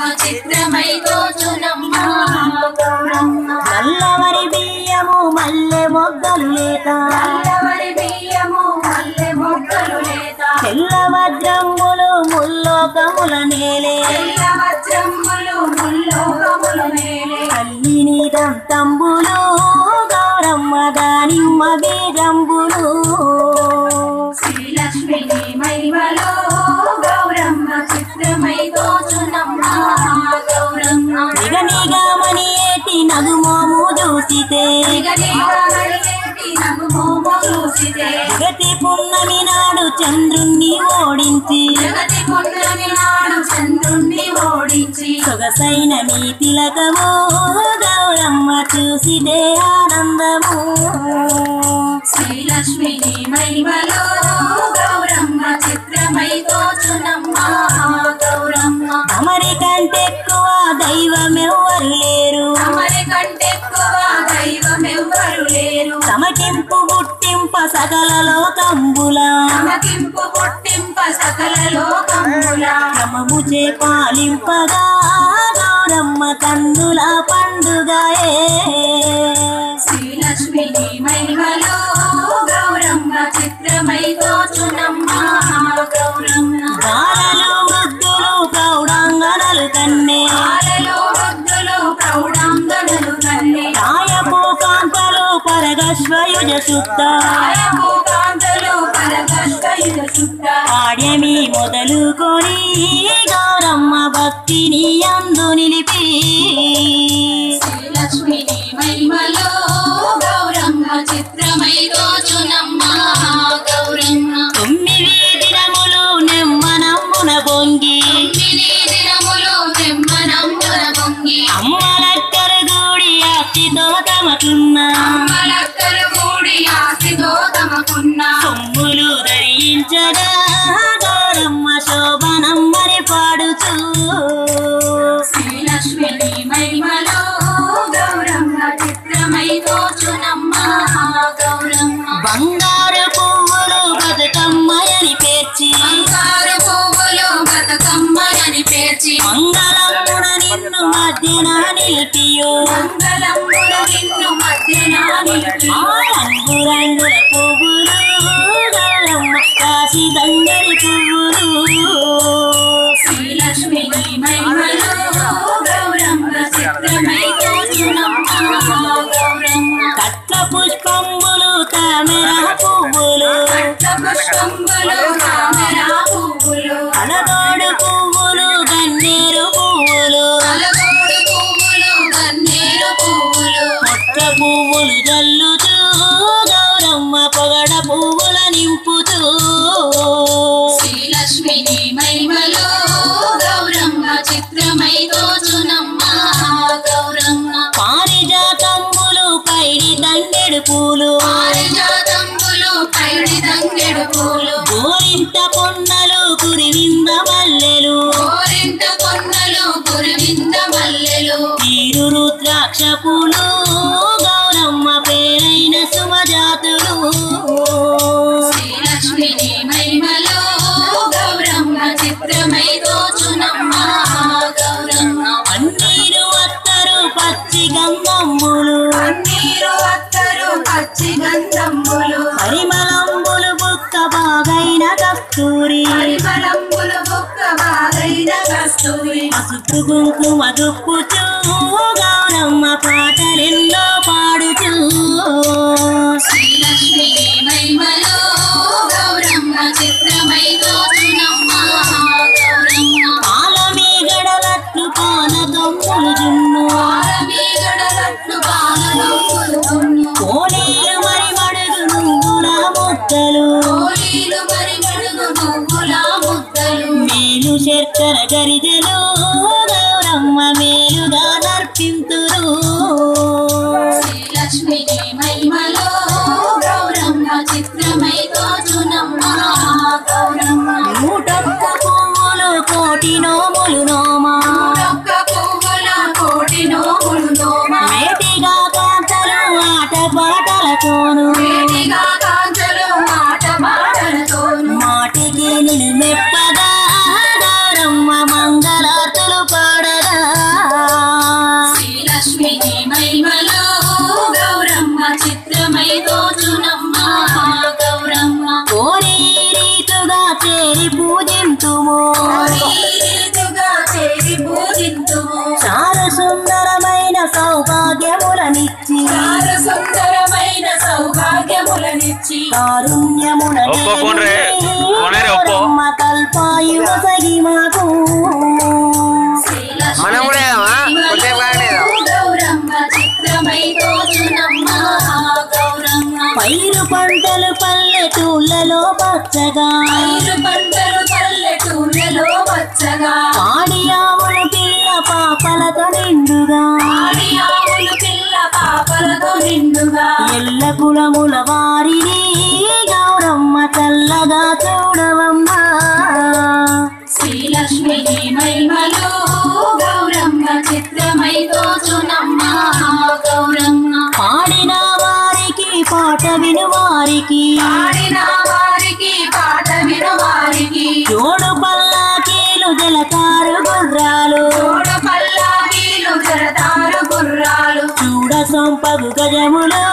చిత్రమై తోచునమ్మా గౌరమ్మ నల్లవరి బియ్యము మల్లె మొగ్గలు లేక నల్లవరి బియ్యము మల్లె మొగ్గలు లేత తెల్ల వజ్రంబులు ముల్లోకముల నేలే తెల్ల వజ్రములు ముల్లోకములు మేలే అల్లిని దంతంబులు గౌరమ్మ దానిమ్మ బీజంబులు శ్రీలక్ష్మిని మహిమలో గౌరమ్మ చిత్రమై తోచునమ్మా గౌరమ్మ నిగ నిగమని ఏటి నగుమోము చూసితే నిగనిగమరిగేటి నగుమోము చూసితే జగతి పున్నమి నాడు చంద్రుణ్ణి ఓడించి జగతి పుణ్యమి నాడు చంద్రుణ్ణి ఓడించి సొగసైన నీ తిలకము గౌరమ్మ చూసితే ఆనందము శ్రీలక్ష్మిని మహిమలో గౌరమ్మ చిత్రమై తోచునమ్మా గౌరమ్మ అమరి కంటెక్కువ దైవమెవ్వరు లేరు అమరి కంటెక్కువ దైవమెవ్వరు లేరు సమకింపు గుట్టింప సకల లోకంబుల నమకింపు పుట్టింప సకల లోకముల క్రమము చే పాలింపగా గౌరమ్మ కందుల పండుగయే శ్రీలక్ష్మిని మహిమలో గౌరమ్మ చిత్రమై తోచునమ్మా గౌరమ్మ బాలలు వృద్ధులు ప్రౌఢాంగనలు కన్నే బాలలో వృద్ధులు ప్రౌఢాంగనలు కన్నే రాయపు కాంతలు పరగశ్వయుజ శుద్ధ ఆయపు కాంతలు పరగష్టయుగ శుద్ధ పాడ్యమి మొదలుకొని గౌరమ్మ భక్తిని అందు నిలిపి శ్రీలక్ష్మిని మహిమలో గౌరమ్మ చిత్రమై తోచునమ్మా గౌరమ్మ తొమ్మిది దినములు నెమ్మనమ్మున పొంగి తొమ్మిది దినములు నెమ్మనమ్ముల పొంగి అమ్మలక్కర గూడి ఆస్తితో తమకున్న అమ్మలక్కలు కూడి ఆస్తితో తమకున్న సొమ్ములు ధరించగా గౌరమ్మ శోభనమ్మని పాడుచూ శ్రీలక్ష్మిని మహిమలో గౌరమ్మ చిత్రమై తోచునమ్మా గౌరమ్మ బంగారు పువ్వులు బతుకమ్మయని పేర్చి బంగారు పువ్వులు బతుకమ్మని పేర్చి మంగళమున నిన్ను మధ్యన నిలిపియో మంగళములు నిన్ను మధ్యన నిలిపి ఆ రంగు రంగుల పువ్వులు గౌరమ్మ కాశీ దండలి పువ్వులు శ్రీలక్ష్మిని మహిమలో గౌరమ్మ చిత్రమై తోచునమ్మా గౌరమ్మ కట్ల పుష్పంబులు తామెర పువ్వులు పట్ల పుష్పంబులు తామరా పువ్వులు అనగోడు పువ్వులు గన్నేరు పువ్వులు అలగోడు పువ్వులు గన్నేరు పువ్వులు మొట్ట పువ్వులు జల్లుతూ గౌరమ్మ పొగడ పువ్వుల నింపుతూ శ్రీలక్ష్మిని మహిమలో గౌరమ్మ చిత్రమై తోచునమ్మా గౌరమ్మ పారిజాతంబులు పైడి తండెడు పూలు పారిజాతంబులు పైడి తంగెడు పూలు గోరింట పొన్నలు కురివింద మల్లెలు కోరింట కొన్నలు కురివింద మల్లెలు తీరు రుద్రాక్ష పూలు గౌరమ్మ పేరైన సుమజాతులు శ్రీలక్ష్మిని మహిమలో గౌరమ్మ చిత్రమై తోచునమ్మా గౌరమ్మ అన్నీరు అత్తరు పచ్చి గంగమ్ములు పన్నీరు అత్తరు పచ్చి గంధంబులు పరిమళంబులు బుక్క బాగైన కస్తూరి పరిమళంబులు బుక్క బాగైన కస్తూరి పసుపు కుంకుమ దుప్పుచూ గౌరమ్మ పాటలెన్నో పాడుచూ శ్రీలక్ష్మిని మహిమలో గౌరమ్మ చిత్రమై తోచునమ్మా గౌరమ్మ పాలమీ గడలట్లు పాన తమ్ములు జున్ను పాలమీగడలట్లు బాలనొప్పులు కొన్ను. కోనేరు మరి మడుగు నువ్వుల ముద్దలు కోలీలు మరి మడుగు నువ్వుల ముద్దలు మేలు శర్కర గరిజలు గౌరమ్మ మేలుగా నర్పింతురు శ్రీలక్ష్మిని మహిమలో గౌరమ్మ చిత్రమై తోచునమ్మా గౌరమ్మ నూటొక్క పువ్వులు కోటి నోములు నోమా ఒక్క పువ్వుల కోటి నోములు నోమ మేటిగా కాంతలు ఆట పాటలతోను వేడిగా కాంచలు మాట మాటలతోను మాటికి నిన్ను మెప్పగా గౌరమ్మ మంగళార్తులు పాడగా వరములనిచ్చి చారు సుందరమైన సౌభాగ్యములనిచ్చి కారుణ్యమున ఒప్పో కొనరే. కొనరే ఒప్పో. గౌరమ్మ కల్పాయు సగి మాకు శ్రీలక్ష్మి మనం కూడా ఏదమ్మా? కొద్దిసేపు కాగలేదా? గౌరమ్మ చిత్రమై తోచునమ్మ గౌరమ్మ పైరు పంటలు పల్లెటూళ్ళలో పచ్చగా ఐదు పంటలు పల్లెటూళ్ళలో వచ్చగా పాడి ఆవులు పిల్ల పాపలతో నిండుగా ఆడి ఆవులు పిల్ల పాపలతో నిండుగా ఎల్ల కులముల వారిని గౌరమ్మ చల్లగా చూడవమ్మా శ్రీలక్ష్మి మహిమలు గౌరమ్మ చిత్రమై తోచునమ్మ గౌరమ్మ పాడిన వారికి పాట విను వారికి పాడిన వారికి పాట విను వారికి జోడు పల్లాకీలు జలకారు గుర్రాలు తోడ పల్లాకీలు జరతారు గుర్రాలు చూడ సొంపగు గజములు